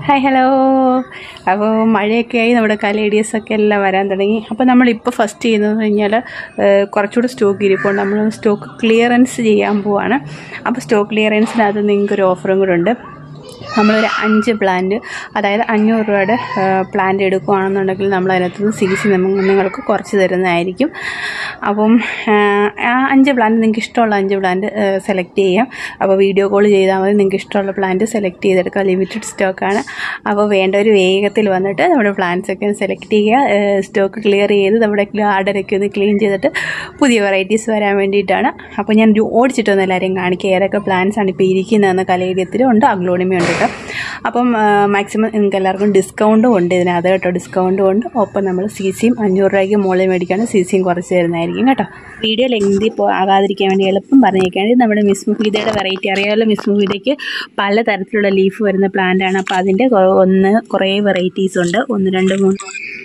hi hello അപ്പോൾ മഴയൊക്കെ ആയി നമ്മുടെ കലേഡിയസൊക്കെ എല്ലാം വരാൻ തുടങ്ങി അപ്പോൾ നമ്മളിപ്പോൾ ഫസ്റ്റ് ചെയ്യുന്നത് കഴിഞ്ഞാൽ കുറച്ചുകൂടി സ്റ്റോക്ക് ഇരിപ്പുണ്ട് നമ്മൾ സ്റ്റോക്ക് ക്ലിയറൻസ് ചെയ്യാൻ പോവാണ് അപ്പോൾ സ്റ്റോക്ക് ക്ലിയറൻസിനകത്ത് നിങ്ങൾക്ക് ഒരു ഓഫറും കൂടെ ഉണ്ട് നമ്മളൊരു അഞ്ച് പ്ലാന്റ് അതായത് അഞ്ഞൂറ് രൂപയുടെ പ്ലാന്റ് എടുക്കുകയാണെന്നുണ്ടെങ്കിൽ നമ്മൾ അതിനകത്ത് സി സി നിങ്ങൾക്ക് കുറച്ച് തരുന്നതായിരിക്കും അപ്പം ആ അഞ്ച് പ്ലാന്റ് നിങ്ങൾക്ക് ഇഷ്ടമുള്ള അഞ്ച് പ്ലാന്റ് സെലക്ട് ചെയ്യാം അപ്പോൾ വീഡിയോ കോൾ ചെയ്താൽ മതി നിങ്ങൾക്ക് ഇഷ്ടമുള്ള പ്ലാന്റ് സെലക്ട് ചെയ്തെടുക്കാം ലിമിറ്റഡ് സ്റ്റോക്കാണ് അപ്പോൾ വേണ്ടവർ വേഗത്തിൽ വന്നിട്ട് നമ്മുടെ പ്ലാന്റ്സ് ഒക്കെ സെലക്ട് ചെയ്യുക സ്റ്റോക്ക് ക്ലിയർ ചെയ്ത് നമ്മുടെ ഗാർഡനൊക്കെ ഒന്ന് ക്ലീൻ ചെയ്തിട്ട് പുതിയ വെറൈറ്റീസ് വരാൻ വേണ്ടിയിട്ടാണ് അപ്പോൾ ഞാൻ ഒരു ഓടിച്ചിട്ടൊന്ന് എല്ലാവരെയും കാണിക്കുക ഏതൊക്കെ പ്ലാന്റ്സ് ആണ് ഇപ്പോൾ ഇരിക്കുന്നതെന്ന് കലേരിയത്തിലും ഉണ്ട് അഗ്ലോണിമയും ഉണ്ട് കേട്ടോ അപ്പം മാക്സിമം നിങ്ങൾക്ക് എല്ലാവർക്കും ഡിസ്കൗണ്ടും ഉണ്ട് ഇതിനകത്ത് കേട്ടോ ഡിസ്കൗണ്ടും ഉണ്ട് ഒപ്പം നമ്മൾ സി സിയും അഞ്ഞൂറ് രൂപയ്ക്ക് മുകളിൽ മേടിക്കുകയാണ് സി സിയും കുറച്ച് തരുന്നതായിരിക്കും കേട്ടോ വീഡിയോ ലെങ്തി പോ ആകാതിരിക്കാൻ വേണ്ടി എളുപ്പം പറഞ്ഞേക്കാണ് നമ്മുടെ മിസ് മുഫീദയുടെ വെറൈറ്റി അറിയാമല്ലോ മിസ് മുഫീദയ്ക്ക് പല തരത്തിലുള്ള ലീഫ് വരുന്ന പ്ലാന്റ് ആണ് അപ്പോൾ അതിൻ്റെ ഒന്ന് കുറേ വെറൈറ്റീസ് ഉണ്ട് ഒന്ന് രണ്ട് മൂന്ന്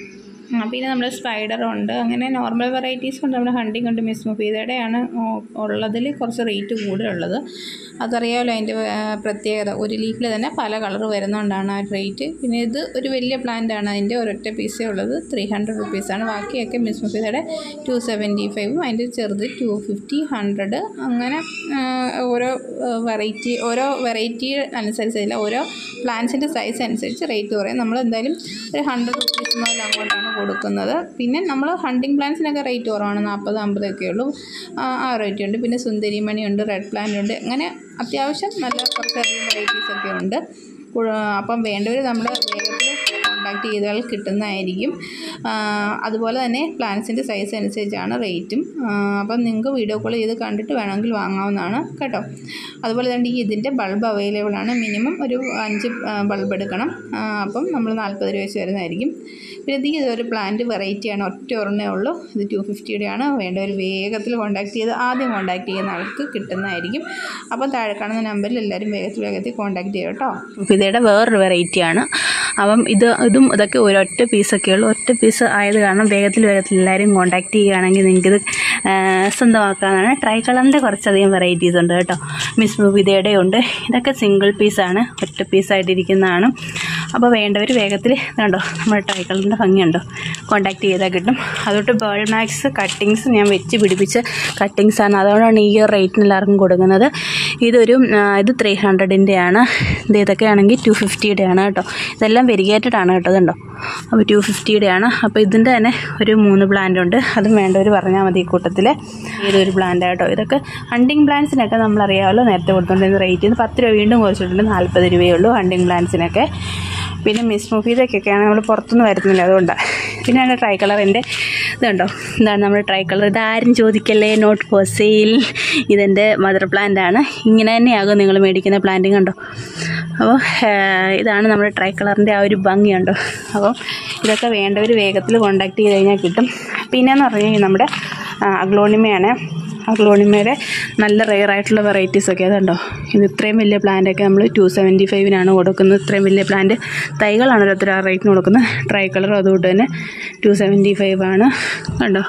ആ, പിന്നെ നമ്മുടെ സ്പൈഡർ ഉണ്ട് അങ്ങനെ നോർമൽ വെറൈറ്റീസ് ഉണ്ട് നമ്മുടെ ഹണ്ടിങ് ഉണ്ട് മിസ് മുഫീദയുടെയാണ് ഉള്ളതിൽ കുറച്ച് റേറ്റ് കൂടുതലുള്ളത് അതറിയാമല്ലോ അതിൻ്റെ ആ, പ്രത്യേകത ഒരു ലീഫിൽ തന്നെ പല കളർ വരുന്നതുകൊണ്ടാണ് ആ റേറ്റ് പിന്നെ ഇത് ഒരു വലിയ പ്ലാന്റ് ആണ് അതിൻ്റെ ഒരൊറ്റ പീസേ ഉള്ളത് ത്രീ ഹൺഡ്രഡ് റുപ്പീസാണ് ബാക്കിയൊക്കെ മിസ് മുഫീദയുടെ ടു സെവൻറ്റി ഫൈവും അതിൻ്റെ ചെറുത് ടു ഫിഫ്റ്റി ഹൺഡ്രഡ് അങ്ങനെ ആ, ഓരോ വെറൈറ്റി ഓരോ വെറൈറ്റി അനുസരിച്ചില്ല ഓരോ പ്ലാന്റ്സിൻ്റെ സൈസ് അനുസരിച്ച് റേറ്റ് കുറയും നമ്മൾ എന്തായാലും ഒരു ഹൺഡ്രഡ് റുപ്പീസ് മുതൽ അങ്ങോട്ടാണ് കൊടുക്കുന്നത് പിന്നെ നമ്മൾ ഹണ്ടിങ് പ്ലാന്റ്സിനൊക്കെ റേറ്റ് കുറവാണ് നാൽപ്പത് അമ്പതൊക്കെ ഉള്ളൂ ആ ആ റേറ്റ് ഉണ്ട് പിന്നെ സുന്ദരിമണി ഉണ്ട് റെഡ് പ്ലാന്റ് ഉണ്ട് അങ്ങനെ അത്യാവശ്യം നല്ല കുറച്ചധികം വെറൈറ്റീസ് ഒക്കെ ഉണ്ട് കു- അപ്പം വേണ്ടവർ നമ്മൾ വേഗത്തിൽ കോൺടാക്ട് ചെയ്താൽ കിട്ടുന്നതായിരിക്കും ആ, അതുപോലെ തന്നെ പ്ലാൻസിൻ്റെ സൈസ് അനുസരിച്ചാണ് റേറ്റും ആ, അപ്പം നിങ്ങൾക്ക് വീഡിയോ കോൾ ചെയ്ത് കണ്ടിട്ട് വേണമെങ്കിൽ വാങ്ങാവുന്നതാണ് കേട്ടോ അതുപോലെ തന്നെ ഈ ഇതിൻ്റെ ബൾബ് അവൈലബിൾ ആണ് മിനിമം ഒരു അഞ്ച് ബൾബ് എടുക്കണം ആ, അപ്പം നമ്മൾ നാൽപ്പത് രൂപ വെച്ച് വരുന്നതായിരിക്കും പിന്നെ ഇത് ഇതൊരു പ്ലാന്റ് വെറൈറ്റിയാണ് ഒറ്റ ഒരെണ്ണേ ഉള്ളൂ ഇത് ടു ഫിഫ്റ്റിയുടെയാണ് വേണ്ടവർ വേഗത്തിൽ കോൺടാക്ട് ചെയ്ത് ആദ്യം കോൺടാക്ട് ചെയ്യുന്ന ആൾക്ക് കിട്ടുന്നതായിരിക്കും അപ്പം താഴെ കാണുന്ന നമ്പറിൽ എല്ലാവരും വേഗത്തിൽ വേഗത്തിൽ കോൺടാക്ട് ചെയ്യും കേട്ടോ മുഫീദയുടെ വേറൊരു വെറൈറ്റിയാണ് അപ്പം ഇത് ഇതും ഇതൊക്കെ ഒരൊറ്റ പീസൊക്കെ ഉള്ളൂ ഒറ്റ പീസ് ആയത് കാരണം വേഗത്തിൽ വേഗത്തിൽ എല്ലാവരും കോൺടാക്ട് ചെയ്യുകയാണെങ്കിൽ നിങ്ങൾക്കിത് ആ, സ്വന്തമാക്കാനാണ് ട്രൈ കളറിൻ്റെ കുറച്ചധികം വെറൈറ്റീസ് ഉണ്ട് കേട്ടോ മിസ് മുഫീദയുടെ ഉണ്ട് ഇതൊക്കെ സിംഗിൾ പീസാണ് ഒറ്റ പീസായിട്ടിരിക്കുന്നതാണ് അപ്പോൾ വേണ്ടവർ വേഗത്തിൽ കണ്ടോ നമ്മുടെ ട്രൈ കളറിൻ്റെ ഭംഗിയുണ്ടോ കോൺടാക്ട് ചെയ്താൽ കിട്ടും അതുകൊണ്ട് ബേൾ മാക്സ് കട്ടിങ്സ് ഞാൻ വെച്ച് പിടിപ്പിച്ച കട്ടിങ്സ് ആണ് അതുകൊണ്ടാണ് ഈ ഒരു റേറ്റിന് എല്ലാവർക്കും കൊടുക്കുന്നത് ഇതൊരു ആ, ഇത് ത്രീ ഹൺഡ്രഡിൻ്റെയാണ് ഇത് ഇതൊക്കെ ആണെങ്കിൽ ടു ഫിഫ്റ്റിയുടെ ആണ് കേട്ടോ ഇതെല്ലാം വെരിഗേറ്റഡ് ആണ് കേട്ടോ ഇതുണ്ടോ അപ്പോൾ ടു ഫിഫ്റ്റിയുടെ ആണ് അപ്പോൾ ഇതിൻ്റെ തന്നെ ഒരു മൂന്ന് പ്ലാന്റ് ഉണ്ട് അതും വേണ്ടവർ പറഞ്ഞാൽ മതി ഈ കൂട്ടത്തിൽ ഏതൊരു പ്ലാന്റ് കേട്ടോ ഇതൊക്കെ ഹണ്ടിങ് പ്ലാന്റ്സിനൊക്കെ നമ്മളറിയാമല്ലോ നേരത്തെ കൊടുത്തുകൊണ്ടിരുന്ന റേറ്റ് ഇത് പത്ത് രൂപ വീണ്ടും കുറച്ചിട്ടുണ്ട് നാൽപ്പത് രൂപയേ ഉള്ളൂ ഹണ്ടിങ് പ്ലാന്റ്സിനൊക്കെ പിന്നെ മിസ് മുഫീദൊക്കെയാണ് നമ്മൾ പുറത്തുനിന്ന് വരുന്നില്ല അതുകൊണ്ടാണ് പിന്നെ ആണ് ട്രൈ കളറിൻ്റെ ഇതുണ്ടോ ഇതാണ് നമ്മുടെ ട്രൈ കളർ ഇതാരും ചോദിക്കല്ലേ നോട്ട് ഫോർ സെയിൽ ഇതെൻ്റെ മദർ പ്ലാന്റ് ആണ് ഇങ്ങനെ തന്നെയാകും നിങ്ങൾ മേടിക്കുന്ന പ്ലാന്റും കണ്ടോ അപ്പോൾ ഇതാണ് നമ്മുടെ ട്രൈ കളറിൻ്റെ ആ ഒരു ഭംഗിയുണ്ടോ അപ്പോൾ ഇതൊക്കെ വേണ്ടവർ വേഗത്തിൽ കോണ്ടാക്ട് ചെയ്ത് കഴിഞ്ഞാൽ കിട്ടും പിന്നെയെന്ന് പറഞ്ഞു കഴിഞ്ഞാൽ നമ്മുടെ അഗ്ലോണിമയാണ് അഗ്ലോണിമയുടെ നല്ല റെയർ ആയിട്ടുള്ള വെറൈറ്റീസ് ഒക്കെ അതുണ്ടോ ഇത് ഇത്രയും വലിയ പ്ലാന്റൊക്കെ നമ്മൾ ടു സെവൻറ്റി ഫൈവിനാണ് കൊടുക്കുന്നത് ഇത്രയും വലിയ പ്ലാന്റ് തൈകളാണ് ഓരോരുത്തർ ആ റേറ്റിന് കൊടുക്കുന്നത് ട്രൈ കളർ അതുകൊണ്ട് തന്നെ ടു സെവൻറ്റി ഫൈവ് ആണ് കണ്ടോ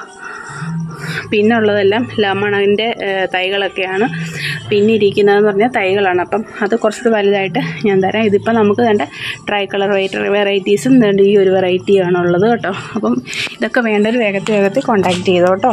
പിന്നെ ഉള്ളതെല്ലാം ലെമണിൻ്റെ തൈകളൊക്കെയാണ് പിന്നെ ഇരിക്കുന്നതെന്ന് പറഞ്ഞാൽ തൈകളാണ് അപ്പം അത് കുറച്ചുകൂടി വലുതായിട്ട് ഞാൻ തരാം ഇതിപ്പോൾ നമുക്ക് വേണ്ട ട്രൈ കളർ വെറൈറ്റീസും വേണ്ട ഈ ഒരു വെറൈറ്റിയാണ് ഉള്ളത് കേട്ടോ അപ്പം ഇതൊക്കെ വേണ്ടൊരു വേഗത്തിൽ വേഗത്തിൽ കോൺടാക്ട് ചെയ്തോ കേട്ടോ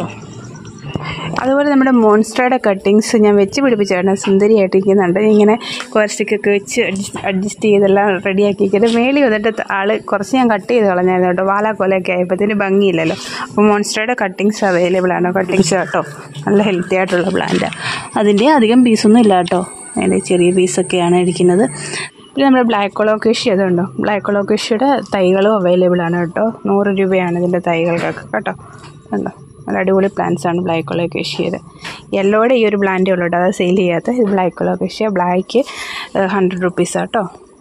അതുപോലെ നമ്മുടെ മോൺസ്റ്ററുടെ കട്ടിങ്സ് ഞാൻ വെച്ച് പിടിപ്പിച്ചാണ് സുന്ദരിയായിട്ടിരിക്കുന്നുണ്ട് ഇങ്ങനെ കുറച്ചൊക്കെ വെച്ച് അഡ്ജസ്റ്റ് അഡ്ജസ്റ്റ് ചെയ്തെല്ലാം റെഡിയാക്കിയിട്ട് മേളി വന്നിട്ട് ആൾ കുറച്ച് ഞാൻ കട്ട് ചെയ്ത് കളഞ്ഞായിരുന്നു കേട്ടോ വാലാക്കൊലയൊക്കെ ആയപ്പോഴത്തേന് ഭംഗിയില്ലല്ലോ അപ്പോൾ മോൺസ്റ്ററുടെ കട്ടിങ്സ് അവൈലബിൾ ആണ് കട്ടിങ്സ് കേട്ടോ നല്ല ഹെൽത്തി ആയിട്ടുള്ള പ്ലാന്റ് അതിൻ്റെ അധികം പീസൊന്നും ഇല്ല കേട്ടോ അതിൻ്റെ ചെറിയ പീസൊക്കെയാണ് ഇരിക്കുന്നത് പിന്നെ നമ്മുടെ ബ്ലാക്ക് കൊളോക്കേഷ്യ അതുണ്ടോ ബ്ലാക്ക് കൊളോക്കേഷ്യയുടെ തൈകളും അവൈലബിൾ ആണ് കേട്ടോ നൂറ് രൂപയാണ് ഇതിൻ്റെ തൈകൾക്കൊക്കെ കേട്ടോ കണ്ടോ നല്ല അടിപൊളി പ്ലാന്റ്സ് ആണ് ബ്ലാക്ക് കൊളോക്കേഷ്യയുടെ യെല്ലോയുടെ ഈ ഒരു പ്ലാന്റേ ഉള്ളൂ കേട്ടോ അത് സെയിൽ ചെയ്യാത്ത ഇത് black colocasia black hundred rupees കേട്ടോ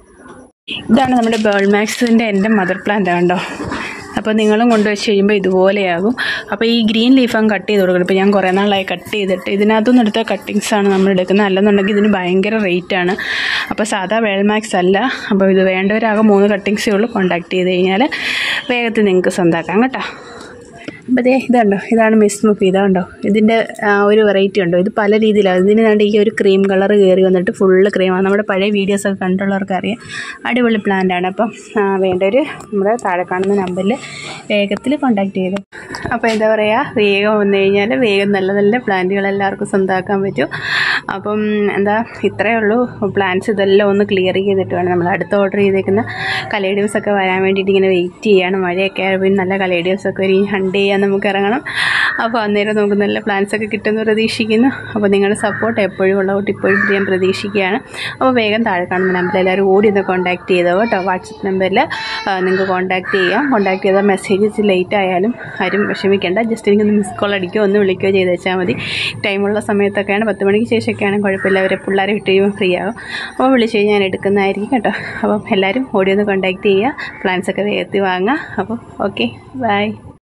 ഇതാണ് നമ്മുടെ ബേൾ മാക്സിൻ്റെ എൻ്റെ മദർ പ്ലാന്റ് കണ്ടോ അപ്പോൾ നിങ്ങളും കൊണ്ടുവച്ച് കഴിയുമ്പോൾ ഇതുപോലെയാകും അപ്പോൾ ഈ ഗ്രീൻ ലീഫ് അങ്ങ് കട്ട് ചെയ്ത് കൊടുക്കണം ഇപ്പോൾ ഞാൻ കുറേ നാളായി കട്ട് ചെയ്തിട്ട് ഇതിനകത്തുനിന്ന് എടുത്ത കട്ടിങ്സ് ആണ് നമ്മൾ എടുക്കുന്നത് അല്ലെന്നുണ്ടെങ്കിൽ ഇതിന് ഭയങ്കര റേറ്റാണ് അപ്പോൾ സാധാ വേൾമാക്സ് അല്ല അപ്പോൾ ഇത് വേണ്ടവരാകെ മൂന്ന് കട്ടിങ്സേ ഉള്ളൂ കോൺടാക്ട് ചെയ്ത് കഴിഞ്ഞാൽ വേഗത്തിൽ നിങ്ങൾക്ക് സ്വന്തമാക്കാം കേട്ടോ അപ്പോൾ ദേ ഇതുണ്ടോ ഇതാണ് മിസ് മുഫി ഇതാണ്ടോ ഇതിൻ്റെ ആ, ഒരു വെറൈറ്റി ഉണ്ടോ ഇത് പല രീതിയിലാണ് ഇതിന് കണ്ട് ഈ ഒരു ക്രീം കളർ കയറി വന്നിട്ട് ഫുള്ള് ക്രീമാണ് നമ്മുടെ പഴയ വീഡിയോസൊക്കെ കണ്ടുള്ളവർക്ക് അറിയാം അടിപൊളി പ്ലാന്റ് ആണ് അപ്പം ആ, വേണ്ടവർ നമ്മുടെ താഴെ കാണുന്ന നമ്പറിൽ വേഗത്തിൽ കോൺടാക്ട് ചെയ്തു അപ്പോൾ എന്താ പറയുക വേഗം വന്നു കഴിഞ്ഞാൽ വേഗം നല്ല നല്ല പ്ലാന്റുകൾ എല്ലാവർക്കും സ്വന്തമാക്കാൻ പറ്റും അപ്പം എന്താ ഇത്രയേ ഉള്ളൂ പ്ലാന്റ്സ് ഇതെല്ലാം ഒന്ന് ക്ലിയർ ചെയ്തിട്ട് വേണം നമ്മൾ അടുത്ത ഓർഡർ ചെയ്തേക്കുന്ന കലേഡിയംസ് ഒക്കെ വരാൻ വേണ്ടിയിട്ട് ഇങ്ങനെ വെയിറ്റ് ചെയ്യാണ് മഴയൊക്കെ ആയപ്പോൾ നല്ല കലേഡിയംസ് ഒക്കെ ഒരു ഹണ്ട് ചെയ്യാൻ നമുക്ക് ഇറങ്ങണം അപ്പോൾ അന്നേരം നമുക്ക് നല്ല പ്ലാൻസ് ഒക്കെ കിട്ടുമെന്ന് പ്രതീക്ഷിക്കുന്നു അപ്പോൾ നിങ്ങളുടെ സപ്പോർട്ട് എപ്പോഴും ഉള്ളതുകൊണ്ട് ഇപ്പോഴും ഞാൻ പ്രതീക്ഷിക്കുകയാണ് അപ്പോൾ വേഗം താഴെ കാണുന്ന നമ്പറിൽ എല്ലാവരും ഓടി ഒന്ന് കോൺടാക്ട് ചെയ്തോ കേട്ടോ വാട്സപ്പ് നമ്പറിൽ നിങ്ങൾക്ക് കോൺടാക്ട് ചെയ്യാം കോൺടാക്ട് ചെയ്താൽ മെസ്സേജസ് ലേറ്റ് ആയാലും ആരും വിഷമിക്കേണ്ട ജസ്റ്റ് എനിക്കൊന്ന് മിസ് കോൾ അടിക്കുകയോ ഒന്ന് വിളിക്കുകയോ ചെയ്ത് വെച്ചാൽ മതി ടൈമുള്ള സമയത്തൊക്കെയാണ് പത്ത് മണിക്ക് ശേഷമൊക്കെയാണ് കുഴപ്പമില്ല അവരെ പിള്ളേരെ വിട്ട് കഴിയുമ്പോൾ ഫ്രീ ആകും അപ്പോൾ വിളിച്ച് കഴിഞ്ഞാൽ ഞാൻ എടുക്കുന്നതായിരിക്കും കേട്ടോ അപ്പം എല്ലാവരും ഓടി ഒന്ന് കോൺടാക്ട് ചെയ്യുക പ്ലാൻസ് ഒക്കെ വേഗത്തിൽ വാങ്ങുക അപ്പോൾ ഓക്കെ ബൈ